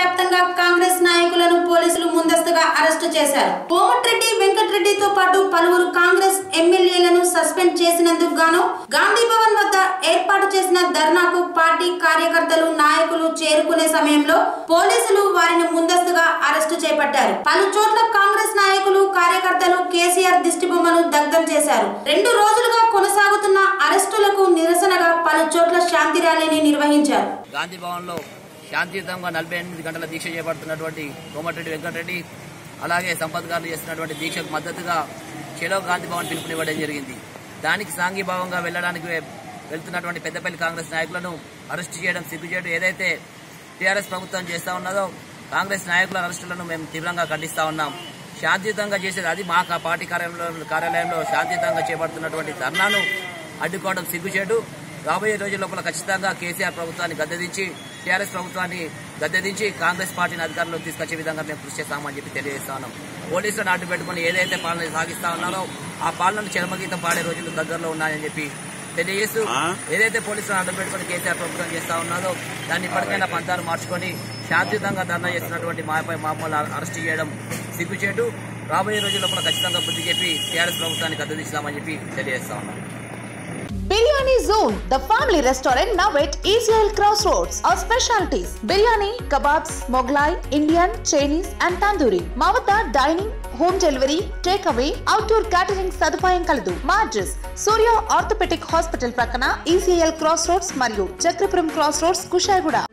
వ్యాప్తంగా కాంగ్రెస్ నాయకులను పోలీసులు ముందస్తుగా అరెస్టు చేశారు కోమటిరెడ్డి వెంకటరెడ్డితో పాటు పలువురు కాంగ్రెస్ ఎమ్మెల్యేలను సస్పెండ్ చేసినందుకు గాను గాంధీ భవన్ వద్ద ఏర్పాటు చేసిన ధర్నాకు పార్టీ కార్యకర్తలు నాయకులు చేరుకునే సమయంలో పోలీసులు వారిని ముందస్తుగా అరెస్టు చేపట్టారు పలు చోట్ల కాంగ్రెస్ నాయకులు కార్యకర్తలు కేసీఆర్ దిష్టిబొమ్మను దగ్ధం చేశారు రెండు రోజులుగా కొనసాగుతున్న అరెస్టులకు నిరసనగా పలు చోట్ల శాంతి ర్యాలీని నిర్వహించారు గాంధీ భవన్లో శాంతియుతంగా నలభై ఎనిమిది గంటల దీక్ష చేపడుతున్నటువంటి కోమటిరెడ్డి వెంకటరెడ్డి అలాగే సంపత్ గారు చేస్తున్నటువంటి దీక్షకు మద్దతుగా చెలో గాంధీ భవన్ పిలుపునివ్వడం జరిగింది దానికి సాంఘీభావంగా వెళ్ళడానికి వె- వెళ్తున్నటువంటి పెద్దపల్లి కాంగ్రెస్ నాయకులను అరెస్ట్ చేయడం సిగ్గు చేయడం ఏదైతే టీఆర్ఎస్ ప్రభుత్వం చేస్తా ఉన్నదో కాంగ్రెస్ నాయకుల అరెస్టులను మేము తీవ్రంగా ఖండిస్తా ఉన్నాం శాంతియుతంగా చేసేది అది మా కా- పార్టీ కార్యాలయంలో కార్యాలయంలో శాంతియుతంగా చేపడుతున్నటువంటి ధర్నాను అడ్డుకోవడం సిగ్గుచేటు రాబోయే రోజుల లోపల ఖచ్చితంగా కేసీఆర్ ప్రభుత్వాన్ని గద్దెదించి టీఆర్ఎస్ ప్రభుత్వాన్ని గద్దెదించి కాంగ్రెస్ పార్టీని అధికారంలోకి తీసుకొచ్చే విధంగా మేము కృషి చేస్తామని చెప్పి తెలియజేస్తా ఉన్నాం పోలీసులను అడ్డు పెట్టుకుని ఏదైతే పాలన సాగిస్తా ఉన్నారో ఆ పాలనను చరమగీతం పాడే రోజులు దగ్గరలో ఉన్నాయని చెప్పి తెలియజేస్తూ ఏదైతే పోలీసులను అడ్డు పెట్టుకుని కేసీఆర్ ప్రభుత్వం చేస్తా ఉన్నదో దాన్ని ఇప్పటికైనా పంతాలు మార్చుకొని శాంతియుతంగా ధర్నా చేస్తున్నటువంటి మాపై మామూలు అరెస్ట్ చేయడం సిగ్గుచేటు రాబోయే రోజుల లోపల ఖచ్చితంగా బుద్ధి చెప్పి టీఆర్ఎస్ ప్రభుత్వాన్ని గద్దెదించుదామని చెప్పి తెలియజేస్తా ఉన్నాం Biryani Zone, the family restaurant now at ECL Crossroads. Our specialties biryani, kebabs, Moglai, Indian, Chinese, and tandoori. మా వద్ద dining home delivery take away outdoor catering సదుపాయం కలదు మా అడ్రస్ సూర్య ఆర్థోపెటిక్ హాస్పిటల్ ప్రక్కన ఈసీఎల్ క్రాస్ రోడ్స్ మరియు Chakrapuram cross roads Kushaiguda